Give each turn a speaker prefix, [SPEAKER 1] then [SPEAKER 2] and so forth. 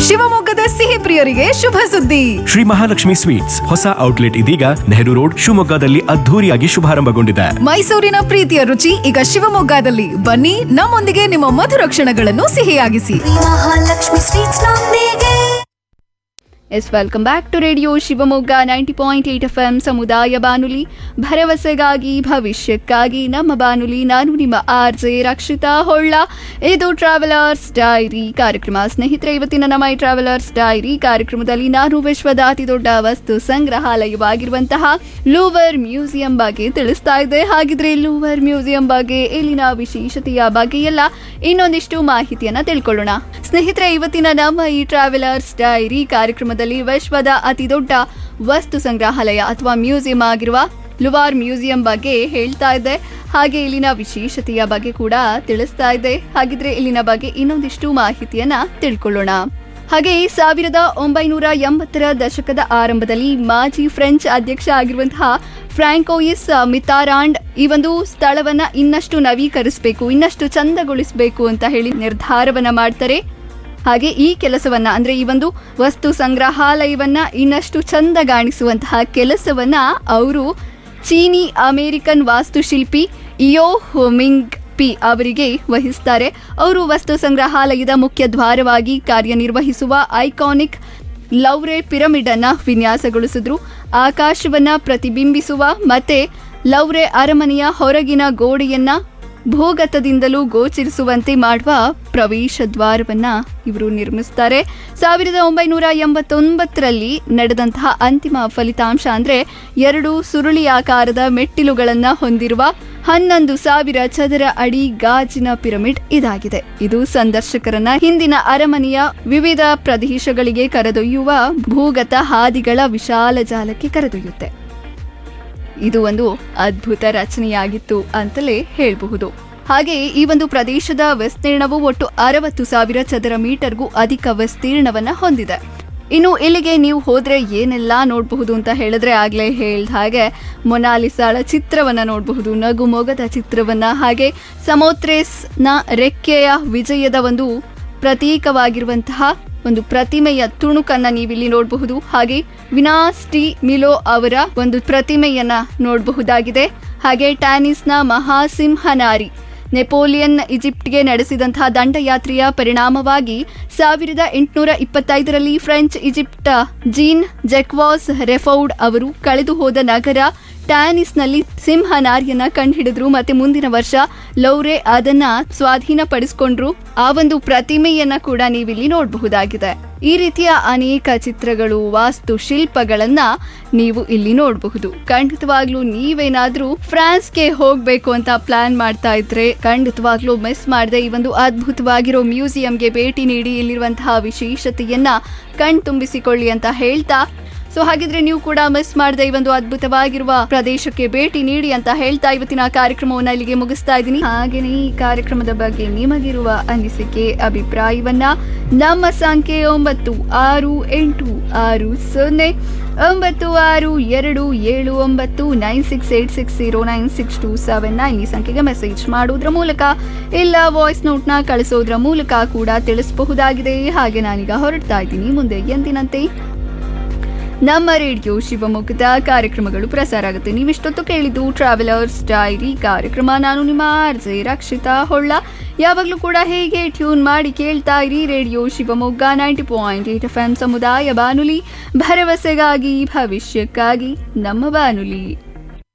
[SPEAKER 1] ಶಿವಮೊಗ್ಗದ ಸಿಹಿ ಪ್ರಿಯರಿಗೆ ಶುಭ ಸುದ್ದಿ
[SPEAKER 2] ಶ್ರೀ ಮಹಾಲಕ್ಷ್ಮಿ ಸ್ವೀಟ್ಸ್ ಹೊಸ ಔಟ್ಲೆಟ್ ಇದೀಗ ನೆಹರು ರೋಡ್ ಶಿವಮೊಗ್ಗದಲ್ಲಿ ಅದ್ಧೂರಿಯಾಗಿ ಶುಭಾರಂಭಗೊಂಡಿದೆ
[SPEAKER 1] ಮೈಸೂರಿನ ಪ್ರೀತಿಯ ರುಚಿ ಈಗ ಶಿವಮೊಗ್ಗದಲ್ಲಿ ಬನ್ನಿ ನಮ್ಮೊಂದಿಗೆ ನಿಮ್ಮ ಮಧುರ ಕ್ಷಣಗಳನ್ನು ಸಿಹಿಯಾಗಿಸಿ
[SPEAKER 3] ಮಹಾಲಕ್ಷ್ಮಿ ಸ್ವೀಟ್ಸ್ ನೊಂದಿಗೆ
[SPEAKER 4] yes welcome back to radio Shivamogga ninety point eight F M ಸಮುದಾಯ ಬಾನುಲಿ ಭರವಸೆಗಾಗಿ ಭವಿಷ್ಯಕ್ಕಾಗಿ ನಮ್ಮ ಬಾನುಲಿ ನಾನು ನಿಮ್ಮ ಆರ್ ಜೆ ರಕ್ಷಿತಾ ಹೊಳ್ಳ ಇದು ಟ್ರಾವೆಲರ್ಸ್ ಡೈರಿ ಕಾರ್ಯಕ್ರಮ ಸ್ನೇಹಿತರೆ ಇವತ್ತಿನ ನಮ್ಮ ಈ ಟ್ರಾವೆಲರ್ಸ್ ಡೈರಿ ಕಾರ್ಯಕ್ರಮದಲ್ಲಿ ನಾನು ವಿಶ್ವದ ಅತಿ ದೊಡ್ಡ ವಸ್ತು ಸಂಗ್ರಹಾಲಯವಾಗಿರುವಂತಹ ಲೂವರ್ ಮ್ಯೂಸಿಯಂ ಬಗ್ಗೆ ತಿಳಿಸ್ತಾ ಇದ್ದೆ ಹಾಗಿದ್ರೆ ಲೂವರ್ ಮ್ಯೂಸಿಯಂ ಬಗ್ಗೆ ಇಲ್ಲಿನ ವಿಶೇಷತೆಯ ಬಗ್ಗೆ ಎಲ್ಲ ಇನ್ನೊಂದಿಷ್ಟು ಮಾಹಿತಿಯನ್ನ ತಿಳ್ಕೊಳ್ಳೋಣ ಸ್ನೇಹಿತರೆ ಇವತ್ತಿನ ನಮ್ಮ ಈ ಟ್ರಾವೆಲರ್ಸ್ ಡೈರಿ ಕಾರ್ಯಕ್ರಮದಲ್ಲಿ ವಿಶ್ವದ ಅತಿ ದೊಡ್ಡ ವಸ್ತು ಸಂಗ್ರಹಾಲಯ ಅಥವಾ ಮ್ಯೂಸಿಯಂ ಆಗಿರುವ ಲುವಾರ್ ಮ್ಯೂಸಿಯಂ ಬಗ್ಗೆ ಹೇಳ್ತಾ ಇದ್ದೆ ಹಾಗೆ ಇಲ್ಲಿನ ವಿಶೇಷತೆಯ ಬಗ್ಗೆ ಕೂಡ ತಿಳಿಸ್ತಾ ಇದ್ದೆ ಹಾಗಿದ್ರೆ ಇಲ್ಲಿನ ಬಗ್ಗೆ ಇನ್ನೊಂದಿಷ್ಟು ಮಾಹಿತಿಯನ್ನ ತಿಳ್ಕೊಳ್ಳೋಣ ಹಾಗೆ ಸಾವಿರದ ಒಂಬೈನೂರ ಎಂಬತ್ತರ ದಶಕದ ಆರಂಭದಲ್ಲಿ ಮಾಜಿ ಫ್ರೆಂಚ್ ಅಧ್ಯಕ್ಷ ಆಗಿರುವಂತಹ ಫ್ರಾಂಕೋಯಿಸ್ ಮಿತಾರಾಂಡ್ ಈ ಒಂದು ಸ್ಥಳವನ್ನ ಇನ್ನಷ್ಟು ನವೀಕರಿಸಬೇಕು ಇನ್ನಷ್ಟು ಚಂದಗೊಳಿಸಬೇಕು ಅಂತ ಹೇಳಿ ನಿರ್ಧಾರವನ್ನ ಮಾಡ್ತಾರೆ ಹಾಗೆ ಈ ಕೆಲಸವನ್ನ ಅಂದ್ರೆ ಈ ಒಂದು ವಸ್ತು ಸಂಗ್ರಹಾಲಯವನ್ನ ಇನ್ನಷ್ಟು ಚಂದಗಾಣಿಸುವಂತಹ ಕೆಲಸವನ್ನ ಅವರು ಚೀನಿ ಅಮೇರಿಕನ್ ವಾಸ್ತುಶಿಲ್ಪಿ ಇಯೋ ಹೋಮಿಂಗ್ ಪಿ ಅವರಿಗೆ ವಹಿಸ್ತಾರೆ ಅವರು ವಸ್ತು ಸಂಗ್ರಹಾಲಯದ ಮುಖ್ಯ ದ್ವಾರವಾಗಿ ಕಾರ್ಯನಿರ್ವಹಿಸುವ ಐಕಾನಿಕ್ ಲೌರೆ ಪಿರಮಿಡ್ ಅನ್ನ ವಿನ್ಯಾಸಗೊಳಿಸಿದ್ರು ಆಕಾಶವನ್ನ ಪ್ರತಿಬಿಂಬಿಸುವ ಮತ್ತೆ ಲೌರೆ ಅರಮನೆಯ ಹೊರಗಿನ ಗೋಡೆಯನ್ನ ಭೂಗತದಿಂದಲೂ ಗೋಚರಿಸುವಂತೆ ಮಾಡುವ ಪ್ರವೇಶ ದ್ವಾರವನ್ನ ಇವರು ನಿರ್ಮಿಸ್ತಾರೆ ಸಾವಿರದ ಒಂಬೈನೂರ ಎಂಬತ್ತೊಂಬತ್ತರಲ್ಲಿ ನಡೆದಂತಹ ಅಂತಿಮ ಫಲಿತಾಂಶ ಅಂದ್ರೆ ಎರಡು ಸುರುಳಿಯಾಕಾರದ ಮೆಟ್ಟಿಲುಗಳನ್ನ ಹೊಂದಿರುವ ಹನ್ನೊಂದು ಸಾವಿರ ಚದರ ಅಡಿ ಗಾಜಿನ ಪಿರಮಿಡ್ ಇದಾಗಿದೆ ಇದು ಸಂದರ್ಶಕರನ್ನ ಹಿಂದಿನ ಅರಮನೆಯ ವಿವಿಧ ಪ್ರದೇಶಗಳಿಗೆ ಕರೆದೊಯ್ಯುವ ಭೂಗತ ಹಾದಿಗಳ ವಿಶಾಲ ಜಾಲಕ್ಕೆ ಕರೆದೊಯ್ಯುತ್ತೆ ಇದು ಒಂದು ಅದ್ಭುತ ರಚನೆಯಾಗಿತ್ತು ಅಂತಲೇ ಹೇಳಬಹುದು ಹಾಗೆ ಈ ಒಂದು ಪ್ರದೇಶದ ವಿಸ್ತೀರ್ಣವು ಒಟ್ಟು ಅರವತ್ತು ಸಾವಿರ ಚದರ ಮೀಟರ್ಗೂ ಅಧಿಕ ವಿಸ್ತೀರ್ಣವನ್ನ ಹೊಂದಿದೆ ಇನ್ನು ಇಲ್ಲಿಗೆ ನೀವು ಹೋದ್ರೆ ಏನೆಲ್ಲ ನೋಡಬಹುದು ಅಂತ ಹೇಳಿದ್ರೆ ಆಗ್ಲೇ ಹೇಳ್ದ ಹಾಗೆ ಮೊನಾಲಿಸಾಳ ಚಿತ್ರವನ್ನ ನೋಡಬಹುದು ನಗು ಮೊಗದ ಚಿತ್ರವನ್ನ ಹಾಗೆ ಸಮೋತ್ರೇಸ್ನ ರೆಕ್ಕೆಯ ವಿಜಯದ ಒಂದು ಪ್ರತೀಕವಾಗಿರುವಂತಹ ಒಂದು ಪ್ರತಿಮೆಯ ತುಣುಕನ್ನ ನೀವಿಲ್ಲಿ ನೋಡಬಹುದು ಹಾಗೆ ವಿನಾಸ್ ಟಿ ಮಿಲೋ ಅವರ ಒಂದು ಪ್ರತಿಮೆಯನ್ನ ನೋಡಬಹುದಾಗಿದೆ ಹಾಗೆ ಟ್ಯಾನಿಸ್ನ ಮಹಾಸಿಂಹನಾರಿ ನೆಪೋಲಿಯನ್ ಈಜಿಪ್ಟ್ಗೆ ನಡೆಸಿದಂತಹ ದಂಡಯಾತ್ರೆಯ ಪರಿಣಾಮವಾಗಿ ಸಾವಿರದ ಎಂಟುನೂರ ಇಪ್ಪತ್ತೈದರಲ್ಲಿ French Egypt Jean Jacques Rifaud ಅವರು ಕಳೆದು ಹೋದ ನಗರ ಟ್ಯಾನಿಸ್ನಲ್ಲಿ ಸಿಂಹನಾರಿಯನ್ನ ಕಂಡುಹಿಡಿದ್ರು ಮತ್ತೆ ಮುಂದಿನ ವರ್ಷ ಲೌರೆ ಅದನ್ನ ಸ್ವಾಧೀನಪಡಿಸಿಕೊಂಡ್ರು ಆ ಒಂದು ಪ್ರತಿಮೆಯನ್ನ ಕೂಡ ನೀವಿಲ್ಲಿ ನೋಡಬಹುದಾಗಿದೆ ಈ ರೀತಿಯ ಅನೇಕ ಚಿತ್ರಗಳು ವಾಸ್ತು ಶಿಲ್ಪಗಳನ್ನ ನೀವು ಇಲ್ಲಿ ನೋಡಬಹುದು ಖಂಡಿತವಾಗ್ಲೂ ನೀವೇನಾದ್ರೂ ಫ್ರಾನ್ಸ್ಗೆ ಹೋಗ್ಬೇಕು ಅಂತ ಪ್ಲಾನ್ ಮಾಡ್ತಾ ಇದ್ರೆ ಖಂಡಿತವಾಗ್ಲೂ ಮಿಸ್ ಮಾಡದೆ ಈ ಒಂದು ಅದ್ಭುತವಾಗಿರೋ ಮ್ಯೂಸಿಯಂಗೆ ಭೇಟಿ ನೀಡಿ ಇಲ್ಲಿರುವಂತಹ ವಿಶೇಷತೆಯನ್ನ ಕಣ್ತುಂಬಿಸಿಕೊಳ್ಳಿ ಅಂತ ಹೇಳ್ತಾ ಸೊ ಹಾಗಿದ್ರೆ ನೀವು ಕೂಡ ಮಿಸ್ ಮಾಡದೆ ಈ ಒಂದು ಅದ್ಭುತವಾಗಿರುವ ಪ್ರದೇಶಕ್ಕೆ ಭೇಟಿ ನೀಡಿ ಅಂತ ಹೇಳ್ತಾ ಇವತ್ತಿನ ಕಾರ್ಯಕ್ರಮವನ್ನ ಇಲ್ಲಿಗೆ ಮುಗಿಸ್ತಾ ಇದ್ದೀನಿ ಹಾಗೇನೆ ಈ ಕಾರ್ಯಕ್ರಮದ ಬಗ್ಗೆ ನಿಮಗಿರುವ ಅನಿಸಿಕೆ ಅಭಿಪ್ರಾಯವನ್ನ ನಮ್ಮ ಸಂಖ್ಯೆ ಒಂಬತ್ತು ಆರು ಎಂಟು ಆರು ಸೊನ್ನೆ ಒಂಬತ್ತು ಆರು ಎರಡು ಏಳು ಒಂಬತ್ತು nine six eight six zero nine six two seven nine ಈ ಸಂಖ್ಯೆಗೆ ಮೆಸೇಜ್ ಮಾಡೋದ್ರ ಮೂಲಕ ಇಲ್ಲ ವಾಯ್ಸ್ ನೋಟ್ನ ಕಳಿಸೋದ್ರ ಮೂಲಕ ಕೂಡ ತಿಳಿಸಬಹುದಾಗಿದೆ ಹಾಗೆ ನಾನೀಗ ಹೊರಡ್ತಾ ಇದ್ದೀನಿ ಮುಂದೆ ಎಂದಿನಂತೆ ನಮ್ಮ ರೇಡಿಯೋ ಶಿವಮೊಗ್ಗದ ಕಾರ್ಯಕ್ರಮಗಳು ಪ್ರಸಾರ ಆಗುತ್ತೆ ನೀವಿಷ್ಟೊತ್ತು ಕೇಳಿದ್ದು ಟ್ರಾವೆಲರ್ಸ್ ಡೈರಿ ಕಾರ್ಯಕ್ರಮ ನಾನು ನಿಮ್ಮ ಆರ್ಜೆ ರಕ್ಷಿತಾ ಹೊಳ್ಳ ಯಾವಾಗಲೂ ಕೂಡ ಹೇಗೆ ಟ್ಯೂನ್ ಮಾಡಿ ಕೇಳ್ತಾ ಇರಿ radio Shivamogga ninety point eight F M ಸಮುದಾಯ ಬಾನುಲಿ ಭರವಸೆಗಾಗಿ ಭವಿಷ್ಯಕ್ಕಾಗಿ ನಮ್ಮ ಬಾನುಲಿ